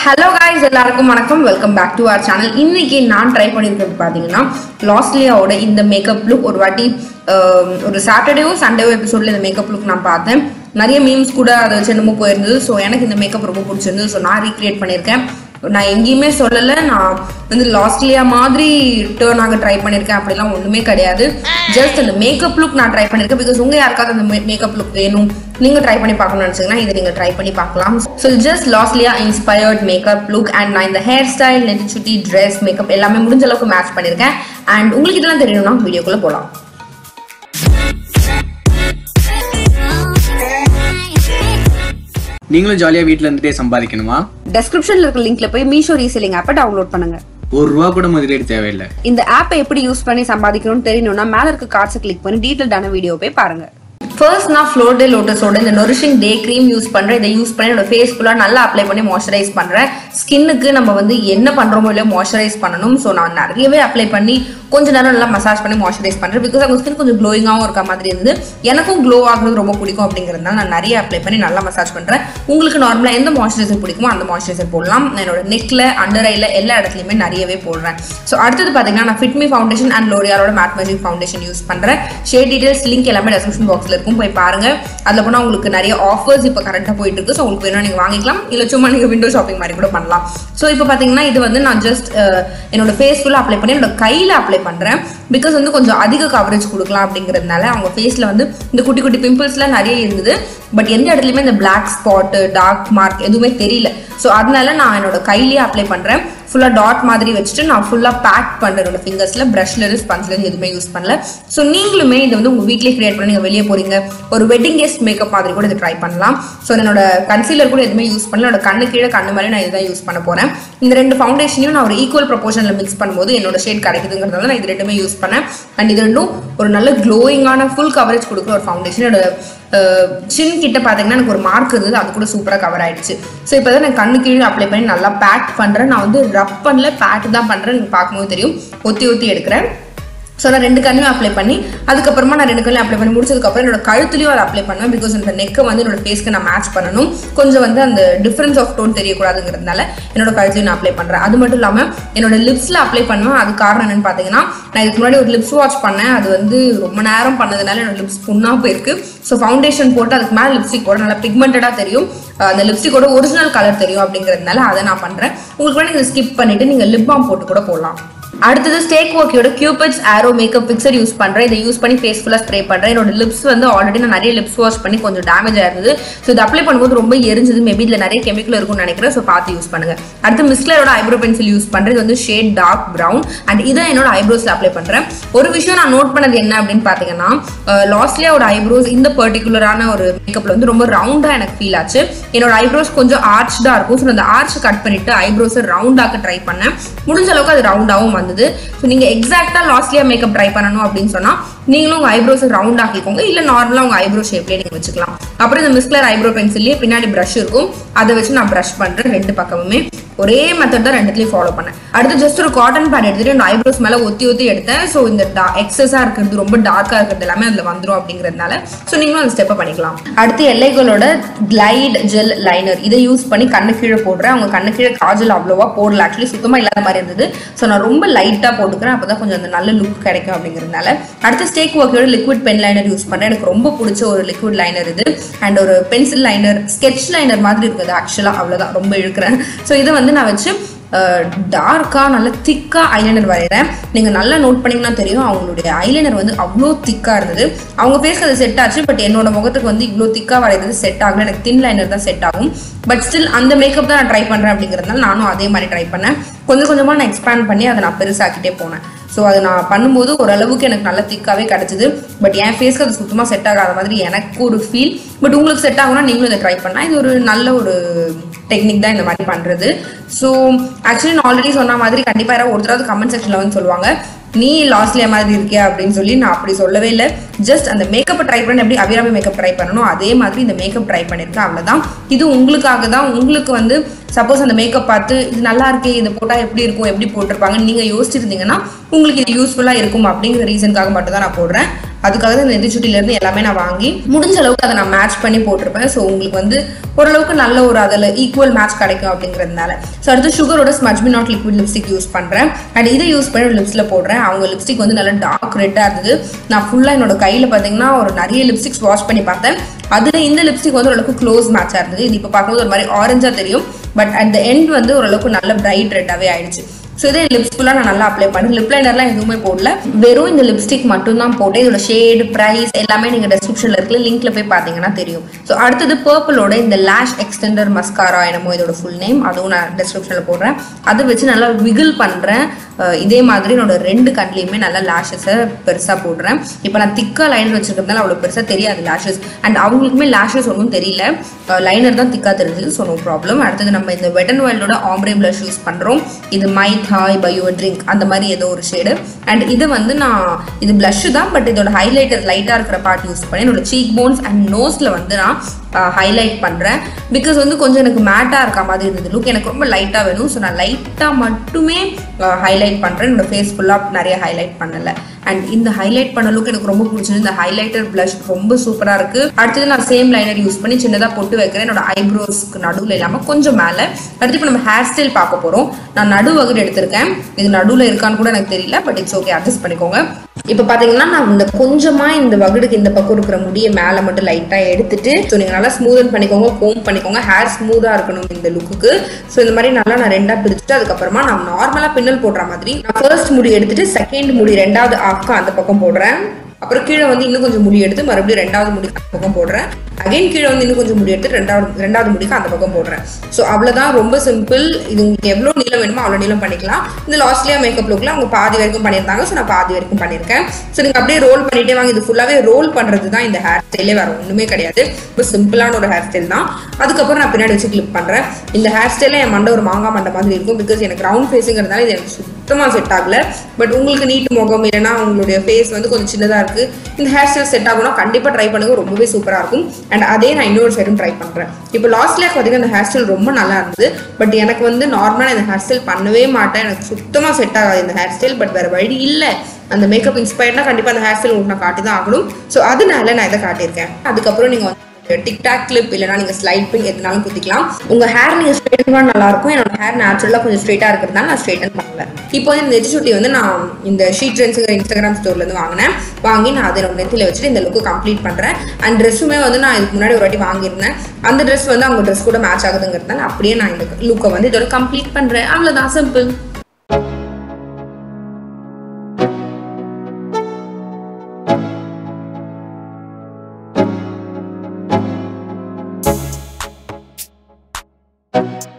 Hello guys எல்லாருக்கும் வணக்கம் welcome back to our channel இன்னைக்கு நான் ட்ரை பண்ணியிருக்கிறது பார்த்தீங்கன்னா லாஸ்லியாவோட இந்த மேக்கப் லுக் ஒரு வாட்டி ஆஹ், ஒரு சாட்டர்டேவும் சண்டேவும் எபிசோட்ல இந்த மேக்கப் லுக் நான் பார்த்தேன் நிறைய மீம்ஸ் கூட அதை வச்சு என்னமோ போயிருந்தது ஸோ எனக்கு இந்த மேக்கப் ரொம்ப பிடிச்சிருந்தது ஸோ நான் ரீக்ரியேட் பண்ணியிருக்கேன் நான் எங்கேயுமே சொல்லலை நான் வந்து லாஸ்ட்லியா மாதிரி டேர்ன் ஆக ட்ரை பண்ணியிருக்கேன் அப்படிலாம் ஒன்றுமே கிடையாது ஜஸ்ட் அந்த மேக்கப் லுக் நான் ட்ரை பண்ணியிருக்கேன் பிகாஸ் உங்கள் யாருக்காவது அந்த மேக்கப் லுக் வேணும் நீங்கள் ட்ரை பண்ணி பார்க்கணும்னு நினச்சிங்கன்னா இதை நீங்கள் ட்ரை பண்ணி பார்க்கலாம் so just Losliya inspired makeup look and நான் இந்த ஹேர் ஸ்டைல் நெட்டி சுட்டி ட்ரெஸ் மேக்கப் எல்லாமே முடிஞ்ச அளவுக்கு மேட்ச் பண்ணியிருக்கேன் அண்ட் உங்களுக்கு இதெல்லாம் தெரியணும்னா வீடியோக்குள்ளே போகலாம் நீங்களும் ஜாலியா வீட்ல இருந்துட்டே சம்பாதிக்கணுமா டெஸ்கிரிப்ஷன்ல இருக்க லிங்க்ல போய் மீஷோ ரீசெல்லிங் ஆப்பை டவுன்லோட் பண்ணுங்க ஒரு ரூபா கூட முதலீடு தேவையில்லை இந்த ஆப்பை எப்படி யூஸ் பண்ணி சம்பாதிக்கணும்னு தெரியணும்னா மேல இருக்க கார்ட்ஸை கிளிக் பண்ணி டீட்டெயில்டான வீடியோ போய் பாருங்க ஃபர்ஸ்ட் நான் ஃப்ளோர் டே லோட்டஸோட இந்த நொரிஷிங் டே க்ரீம் யூஸ் பண்ணுறேன் இதை யூஸ் பண்ணி என்னோட ஃபேஸ் ஃபுல்லாக நல்லா அப்ளை பண்ணி மாய்ஸ்சரைஸ் பண்ணுறேன் ஸ்கின்னுக்கு நம்ம வந்து என்ன பண்ணுறோமோ இல்லையோ மாய்ஸ்சரைஸ் பண்ணணும் ஸோ நான் நிறையவே அப்ளை பண்ணி கொஞ்ச நேரம் நல்லா மசாஜ் பண்ணி மாய்ஸ்சரைஸ் பண்ணுறேன் பிகாஸ் அவங்க ஸ்கின் கொஞ்சம் க்ளோயிங்காகவும் இருக்க மாதிரி இருந்தது எனக்கும் க்ளோ ஆகுறது ரொம்ப பிடிக்கும் அப்படிங்கிறதுனால நான் நிறைய அப்ளை பண்ணி நல்லா மசாஜ் பண்ணுறேன் உங்களுக்கு நார்மலாக எந்த மாய்ஸ்சரைசர் பிடிக்குமோ அந்த மாய்ஸ்சரைசர் போடலாம் நான் என்னோட நெக்கில் அண்டர் ஐல எல்லா இடத்துலையுமே நிறையவே போடுறேன் ஸோ அடுத்தது பார்த்தீங்கன்னா நான் ஃபிட்மி ஃபவுண்டேஷன் அண்ட் லோரியாலோட மேட் மேஜிக் ஃபவுண்டேஷன் யூஸ் பண்ணுறேன் ஷேட் டீடைல்ஸ் லிங்க் எல்லாமே டெஸ்கிரிப்ஷன் பாக்ஸில் இருக்கும் போய் பாருங்க அதில் போனால் உங்களுக்கு நிறைய ஆஃபர்ஸ் இப்போ கரெக்டாக போயிட்டு இருக்கு ஸோ உங்களுக்கு வேணும் நீங்கள் வாங்கிக்கலாம் இல்லை சும்மா நீங்கள் விண்டோ ஷாப்பிங் மாதிரி கூட பண்ணலாம் ஸோ இப்போ பார்த்தீங்கன்னா இது வந்து நான் ஜஸ்ட் என்னோட ஃபேஸ் ஃபுல்லாக அப்ளை பண்ணி என்னோட கையில் அப்ளை பண்ணுறேன் பிகாஸ் வந்து கொஞ்சம் அதிக கவரேஜ் கொடுக்கலாம் அப்படிங்கிறதுனால அவங்க ஃபேஸில் வந்து இந்த குட்டி குட்டி பிம்பிள்ஸ்லாம் நிறைய இருந்தது பட் எந்த இடத்துலையுமே இந்த பிளாக் ஸ்பாட்டு டார்க் மார்க் எதுவுமே தெரியல ஸோ அதனால நான் என்னோட கையிலேயே அப்ளை பண்ணுறேன் ஃபுல்லாக டாட் மாதிரி வச்சுட்டு நான் ஃபுல்லாக பேக் பண்ணுறேன் என்னோட ஃபிங்கர்ஸில் ப்ரஷ்லரு ஸ்பஞ்சில் எதுவுமே யூஸ் பண்ணல ஸோ நீங்களுமே இது வந்து உங்கள் வீட்லேயே கிரியேட் பண்ணி நீங்கள் வெளியே போகிறீங்க ஒரு வெட்டிங் கெஸ்ட் மேக்கப் மாதிரி கூட இது ட்ரை பண்ணலாம் ஸோ என்னோட கன்சீலர் கூட எதுவுமே யூஸ் பண்ணல என்னோட கண்ணு கீழே கண்ணு மாதிரி நான் இதுதான் யூஸ் பண்ண போகிறேன் இந்த ரெண்டு ஃபவுண்டேஷனையும் நான் ஒரு ஈக்குவல் ப்ரொபோஷனில் மிக்ஸ் பண்ணும்போது என்னோட ஷேட் கிடைக்குதுங்கிறதால நான் இது ரெண்டுமே யூஸ் பண்ணேன் அண்ட் இது ரெண்டும் ஒரு நல்ல க்ளோயிங்கான ஃபுல் கவரேஜ் கொடுக்குற ஒரு ஃபவுண்டேஷன் என்னோட சின் கிட்ட பார்த்தீங்கன்னா எனக்கு ஒரு மார்க் இருந்தது அது கூட சூப்பராக கவர் ஆயிடுச்சு ஸோ இப்போ தான் நான் கண்ணு கீழே அப்ளை பண்ணி நல்லா பேக் பண்ணுறேன் நான் வந்து ரப் பண்ணல பேக் தான் பண்ணுறேன் நீங்கள் பார்க்கும்போது தெரியும் ஒத்தி ஒத்தி எடுக்கிறேன் ஸோ நான் ரெண்டு கண்ணையும் அப்ளை பண்ணி அதுக்கப்புறமா நான் ரெண்டு கண்ணையும் அப்ளை பண்ணி முடிச்சதுக்கப்புறம் என்னோட கழுத்துலையும் அதை அப்ளை பண்ணுவேன் பிகாஸ் என்னோட நெக்கை வந்து என்னோட ஃபேஸ்க்கு நான் மேட்ச் பண்ணணும் கொஞ்சம் வந்து அந்த டிஃப்ரென்ஸ் ஆஃப் டோன் தெரியக்கூடாதுங்கிறதுனால என்னோட கழுத்துலையும் நான் அப்ளை பண்ணுறேன் அது மட்டும் இல்லாமல் என்னோட லிப்ஸில் அப்ளை பண்ணுவேன் அது காரணம் என்னன்னு பார்த்தீங்கன்னா நான் இதுக்கு முன்னாடி ஒரு லிப்ஸ் வாட்ச் பண்ணேன் அது வந்து ரொம்ப நேரம் பண்ணதுனால என்னோட லிப்ஸ் புண்ணாக போயிருக்கு ஸோ ஃபவுண்டேஷன் போட்டு அதுக்கு மேலே லிப்ஸ்டிக் போட நல்லா பிக்மெண்டடாக தெரியும் அஹ் அந்த லிப்ஸ்டிக்கோட ஒரிஜினல் கலர் தெரியும் அப்படிங்கிறதுனால அதை நான் பண்ணுறேன் உங்களுக்கு வேணா நீங்கள் ஸ்கிப் பண்ணிட்டு நீங்கள் லிப் பாம் போட்டு கூட போடலாம் அடுத்தது ஸ்டேக் ஒர்க்கியோட Cupid's arrow makeup fixer use பண்ணுறேன் இதை யூஸ் பண்ணி ஃபேஸ் ஃபுல்லாக ஸ்ப்ரே பண்ணுறேன் என்னோட லிப்ஸ் வந்து ஆல்ரெடி நான் நிறைய லிப்ஸ் வாஷ் பண்ணி கொஞ்சம் டேமேஜ் ஆயிருந்தது ஸோ இது அப்ளை பண்ணும்போது ரொம்ப எரிஞ்சது மேபி இதில் நிறைய கெமிக்கல் இருக்கும்னு நினைக்கிறேன் ஸோ பார்த்து யூஸ் பண்ணுங்க அடுத்து மிஸ்லரோட ஐப்ரோ பென்சில் யூஸ் பண்ணுறது வந்து ஷேட் டார்க் ப்ரௌன் அண்ட் இதை என்னோட ஐப்ரோஸில் அப்ளை பண்ணுறேன் ஒரு விஷயம் நான் நோட் பண்ணது என்ன அப்படின்னு பார்த்தீங்கன்னா லாஸ்ட்லியாவோட ஐப்ரோஸ் இந்த பர்டிகுலரான ஒரு மேக்கப்பில் வந்து ரொம்ப ரவுண்டாக எனக்கு ஃபீல் ஆச்சு என்னோட ஐப்ரோஸ் கொஞ்சம் ஆர்ச்டாக இருக்கும் ஸோ அந்த ஆர்ச் கட் பண்ணிட்டு ஐப்ரோஸை ரவுண்டாக்க ட்ரை பண்ணேன் முடிஞ்ச அளவுக்கு அது ரவுண்டாகவும் வந்தது ஸோ நீங்கள் எக்ஸாக்டாக லாஸ்ட்லியாக மேக்கப் ட்ரை பண்ணணும் அப்படின்னு சொன்னால் நீங்களும் உங்கள் ஐப்ரோஸை ரவுண்ட் ஆக்கிக்கோங்க இல்லை நார்மலாக உங்கள் ஐப்ரோ ஷேப்லேயே நீங்கள் வச்சுக்கலாம் அப்புறம் இந்த மிஸ்கலர் ஐப்ரோ பென்சில்லையே பின்னாடி ப்ரஷ் இருக்கும் அதை வச்சு நான் ப்ரஷ் பண்ணுறேன் ரெண்டு பக்கமுமே ஒரே மெத்தட் தான் ரெண்டுத்துலையும் ஃபாலோ பண்ணேன் அடுத்து ஜஸ்ட் ஒரு காட்டன் பேட் எடுத்துட்டு என்னோட ஐப்ரோஸ் மேலே ஒத்தி ஒத்தி எடுத்தேன் ஸோ இந்த எக்ஸஸாக இருக்கிறது ரொம்ப டார்க்காக இருக்கிறது எல்லாமே அதில் வந்துடும் அப்படிங்கிறதுனால ஸோ நீங்களும் அந்த ஸ்டெப்பை பண்ணிக்கலாம் அடுத்து எல்லைகளோட கிளைட் ஜெல் லைனர் இதை யூஸ் பண்ணி கண்ணு கீழே போடுறேன் அவங்க கண்ணு கீழே காஜல் அவ்வளோவா போடல ஆக்சுவலி சுத்தமாக இல்லாத மாதிரி இருந்தது ஸோ நான் ரொம்ப லைட்டாக போட்டுக்கிறேன் அப்போ தான் கொஞ்சம் அந்த நல்ல லுக் கிடைக்கும் அப்படிங்கிறதுனால அடுத்து ஸ்டேக் ஒர்க்கோட லிக்விட் பென் லைனர் யூஸ் பண்ணுறேன் எனக்கு ரொம்ப பிடிச்ச ஒரு லிக்விட் லைனர் இது அண்ட் ஒரு பென்சில் லைனர் ஸ்கெட்ச் லைனர் மாதிரி இருக்குது ஆக்சுவலாக அவ்வளோதான் ரொம்ப இழுக்கிறேன் ஸோ இதை வந்து நான் வச்சு டார்க்காக நல்ல திக்காக ஐலைனர் வரைகிறேன் நீங்கள் நல்லா நோட் பண்ணிங்கன்னா தெரியும் அவங்களுடைய ஐலைனர் வந்து அவ்வளோ திக்காக இருந்தது அவங்க ஃபேஸ்க்கு அது செட் ஆச்சு பட் என்னோட முகத்துக்கு வந்து இவ்வளோ திக்காக வரைகிறது செட் ஆகல எனக்கு தின் லைனர் தான் செட் ஆகும் பட் ஸ்டில் அந்த மேக்கப் தான் நான் ட்ரை பண்ணுறேன் அப்படிங்கிறதுனால நானும் அதே மாதிரி ட்ரை பண்ணேன் கொஞ்சம் கொஞ்சமாக நான் எக்ஸ்பேண்ட் பண்ணி அதை நான் பெருசாக்கிட்டே போனேன் ஸோ அது நான் பண்ணும்போது ஓரளவுக்கு எனக்கு நல்ல திக்காகவே கிடச்சிது பட் என் ஃபேஸ்க்கு அது சுத்தமாக செட் ஆகாத மாதிரி எனக்கு ஒரு ஃபீல் பட் உங்களுக்கு செட் ஆகும்னா நீங்களும் இதை ட்ரை பண்ணால் இது ஒரு நல்ல ஒரு டெக்னிக் தான் இந்த மாதிரி பண்ணுறது ஸோ ஆக்சுவலி நான் ஆல்ரெடி சொன்ன மாதிரி கண்டிப்பாக யாராவது ஒருத்தராவது கமெண்ட் செக்ஷனில் வந்து சொல்லுவாங்க நீ லாஸ்ட்லியா மாதிரி இருக்கியா அப்படின்னு சொல்லி நான் அப்படி சொல்லவே இல்லை ஜஸ்ட் அந்த மேக்கப்பை ட்ரை பண்ண எப்படி அபிராமி மேக்கப் ட்ரை பண்ணணும் அதே மாதிரி இந்த மேக்கப் ட்ரை பண்ணியிருக்கேன் அவ்வளோதான் இது உங்களுக்காக தான் உங்களுக்கு வந்து சப்போஸ் அந்த மேக்கப் பார்த்து இது நல்லா இருக்கே இது போட்டால் எப்படி இருக்கும் எப்படி போட்டிருப்பாங்கன்னு நீங்கள் யோசிச்சிருந்தீங்கன்னா உங்களுக்கு இது யூஸ்ஃபுல்லாக இருக்கும் அப்படிங்கிற ரீசனுக்காக மட்டும் தான் நான் போடுறேன் அதுக்காக தான் இந்த நெத்திச்சுட்டில இருந்து எல்லாமே நான் வாங்கி முடிஞ்ச அளவுக்கு அதை நான் மேட்ச் பண்ணி போட்டிருப்பேன் ஸோ உங்களுக்கு வந்து ஓரளவுக்கு நல்ல ஒரு அதில் ஈக்குவல் மேட்ச் கிடைக்கும் அப்படிங்கிறதுனால ஸோ அடுத்து சுகரோட smudge me not liquid lipstick use பண்ணுறேன் அண்ட் இதை யூஸ் பண்ணி லிப்ஸில் போடுறேன் அவங்க லிப்ஸ்டிக் வந்து நல்லா டார்க் ரெட்டாக இருந்தது நான் ஃபுல்லாக என்னோட கையில் பார்த்தீங்கன்னா ஒரு நிறைய லிப்ஸ்டிக்ஸ் வாஷ் பண்ணி பார்த்தேன் அதில் இந்த லிப்ஸ்டிக் வந்து ஓரளவுக்கு க்ளோஸ் மேட்சாக இருந்தது இது இப்போ பார்க்கும்போது ஒரு மாதிரி ஆரஞ்சாக தெரியும் பட் அட் த எண்ட் வந்து ஓரளவுக்கு நல்ல பிரைட் ரெட்டாகவே ஆயிடுச்சு ஸோ இதே லிப்ஸ் ஃபுல்லாக நான் நல்லா அப்ளை பண்ணேன் லிப் லைனர்லாம் எதுவுமே போடல வெறும் இந்த லிப்ஸ்டிக் மட்டும் தான் போட்டேன் இதோட ஷேடு ப்ரைஸ் எல்லாமே நீங்கள் டெஸ்கிரிப்ஷனில் இருக்கிற லிங்க்ல போய் பார்த்தீங்கன்னா தெரியும் ஸோ அடுத்தது பர்பிளோட இந்த லேஷ் எக்ஸ்டெண்டர் மஸ்காரா என்னமோ இதோட ஃபுல் நேம் அதுவும் நான் டெஸ்கிரிப்ஷனில் போடுறேன் அதை வச்சு நல்லா விகில் பண்ணுறேன் இதே மாதிரி என்னோட ரெண்டு கண்ட்லேயுமே நல்லா லேஷஸை பெருசாக போடுறேன் இப்போ நான் திக்காக லைனர் வச்சிருக்கிறதுனால அவ்வளோ பெருசாக தெரியாது லேஷஸ் அண்ட் அவங்களுக்குமே லேஷஸ் ஒன்றும் தெரியல லைனர் தான் திக்காக தெரிஞ்சது ஸோ நோ ப்ராப்ளம் அடுத்தது நம்ம இந்த வெட் அண்ட் வைல்டோட ஆம்ரே ப்ளஷ் யூஸ் பண்ணுறோம் இது மை தாய் பயோ ட்ரிங்க் அந்த மாதிரி ஏதோ ஒரு ஷேடு அண்ட் இது வந்து நான் இது ப்ளஷ் தான் பட் இதோட ஹைலைட்டர் லைட்டாக இருக்கிற பார்ட் யூஸ் பண்ணி என்னோட சீக் போன்ஸ் அண்ட் நோஸில் வந்து நான் ஹைலைட் பண்ணுறேன் பிகாஸ் வந்து கொஞ்சம் எனக்கு மேட்டாக இருக்க மாதிரி இருந்தது லுக் எனக்கு ரொம்ப லைட்டாக வேணும் ஸோ நான் லைட்டாக மட்டுமே ஹைலைட் பண்ணுறேன் என்னோட ஃபேஸ் ஃபுல்லாக நிறைய ஹைலைட் பண்ணலை அண்ட் இந்த ஹைலைட் பண்ண லுக் எனக்கு ரொம்ப பிடிச்சது இந்த ஹைலைட்டர் ப்ளஷ் ரொம்ப சூப்பராக இருக்குது அடுத்தது நான் சேம் லைனர் யூஸ் பண்ணி சின்னதாக பொட்டு வைக்கிறேன் என்னோட ஐப்ரோஸ்க்கு நடுவில் இல்லாமல் கொஞ்சம் மேலே அடுத்து இப்போ நம்ம ஹேர் ஸ்டைல் பார்க்க போகிறோம் நான் நடு வகுடு எடுத்திருக்கேன் இது நடுவில் இருக்கான்னு கூட எனக்கு தெரியல பட் இட்ஸ் ஓகே அட்ஜஸ்ட் பண்ணிக்கோங்க இப்போ பார்த்தீங்கன்னா நான் இந்த கொஞ்சமாக இந்த வகுடுக்கு இந்த பக்கம் இருக்கிற முடியை மேலே மட்டும் லைட்டாக எடுத்துட்டு ஸோ நீங்கள் நல்லா ஸ்மூதன் பண்ணிக்கோங்க கோம் பண்ணிக்கோங்க ஹேர் ஸ்மூத்தாக இருக்கணும் இந்த லுக்குக்கு ஸோ இந்த மாதிரி நல்லா நான் ரெண்டாக பிரிச்சுட்டு அதுக்கப்புறமா நான் நார்மலாக பின்னல் போடுற மாதிரி நான் ஃபர்ஸ்ட் முடி எடுத்துட்டு செகண்ட் முடி ரெண்டாவது ஆஃப்க்கு அந்த பக்கம் போடுறேன் அப்புறம் கீழே வந்து இன்னும் கொஞ்சம் முடி எடுத்து மறுபடியும் ரெண்டாவது முடிக்கு அந்த பக்கம் போடுறேன் அகைன் கீழே வந்து இன்னும் கொஞ்சம் முடி எடுத்து ரெண்டாவது ரெண்டாவது முடிக்கு அந்த பக்கம் போடுறேன் ஸோ அவ்வளோதான் ரொம்ப சிம்பிள் இது உங்களுக்கு எவ்வளோ நீளம் வேணுமோ அவ்வளோ நீளம் பண்ணிக்கலாம் இந்த லாஸ்ட்லியா மேக்கப் லுக்கில் அவங்க பாதி வரைக்கும் பண்ணியிருந்தாங்க ஸோ நான் பாதி வரைக்கும் பண்ணியிருக்கேன் ஸோ நீங்கள் அப்படியே ரோல் பண்ணிட்டே வாங்க இது ஃபுல்லாகவே ரோல் பண்ணுறது தான் இந்த ஹேர் ஸ்டைலே வேறு ஒன்றுமே கிடையாது ரொம்ப சிம்பிளான ஒரு ஹேர் ஸ்டைல் தான் அதுக்கப்புறம் நான் பின்னாடி வச்சு கிளிப் பண்ணுறேன் இந்த ஹேர் ஸ்டைலில் என் மண்டை ஒரு மாங்காய் மண்டை மாதிரி இருக்கும் பிகாஸ் எனக்கு ரவுண்ட் ஃபேஸுங்கிறதுனால இது எனக்கு சுத்தமாக செட் ஆகல பட் உங்களுக்கு நீட் முகம் இல்லைன்னா உங்களுடைய ஃபேஸ் வந்து கொஞ்சம் சின்னதாக இருக்குது இந்த ஹேர் ஸ்டைல் செட் ஆகும்னா கண்டிப்பாக ட்ரை பண்ணுங்க ரொம்பவே சூப்பராக இருக்கும் அண்ட் அதே நான் இன்னொரு சைடும் ட்ரை பண்ணுறேன் இப்போ லாஸ்ட்ல பார்த்தீங்கன்னா இந்த ஹேர் ஸ்டைல் ரொம்ப நல்லா இருந்தது பட் எனக்கு வந்து நார்மலாக இந்த ஹேர் ஸ்டைல் பண்ணவே மாட்டேன் எனக்கு சுத்தமாக செட் ஆகாது இந்த ஹேர் ஸ்டைல் பட் வேறு வழி இல்லை அந்த மேக்கப் இன்ஸ்பயர்னா கண்டிப்பாக அந்த ஹேர் ஸ்டைல் உங்களுக்கு நான் காட்டி தான் ஆகணும் ஸோ அதனால நான் இதை காட்டியிருக்கேன் அதுக்கப்புறம் நீங்கள் வந்து டிக்டாக் கிளிப் இல்லைனா நீங்கள் ஸ்லைட் பின் எதுனாலும் குத்திக்கலாம் உங்கள் ஹேர் நீங்கள் ஸ்ட்ரெயிட் பண்ணால் நல்லா இருக்கும் என்னோட ஹேர் நேச்சுரலாக கொஞ்சம் ஸ்ட்ரெயிட்டாக இருக்கிறதுனால நான் ஸ்ட்ரெயிட்டன் பண்ணல இப்போ வந்து இந்த நெத்தி சுட்டி வந்து நான் இந்த ஷீட் ட்ரெண்ட்ஸுங்கிற இன்ஸ்டாகிராம் ஸ்டோர்லேருந்து வாங்கினேன் வாங்கி நான் அதை என்னோட நெத்தியில் வச்சுட்டு இந்த லுக்கு கம்ப்ளீட் பண்ணுறேன் அண்ட் ட்ரெஸ்ஸுமே வந்து நான் இதுக்கு முன்னாடி ஒரு வாட்டி வாங்கியிருந்தேன் அந்த ட்ரெஸ் வந்து அவங்க ட்ரெஸ் கூட மேட்ச் ஆகுதுங்கிறதுனால அப்படியே நான் இந்த லுக்கை வந்து இதோட கம்ப்ளீட் பண்ணுறேன் அவ்வளோதான் சிம்பிள் Thank you.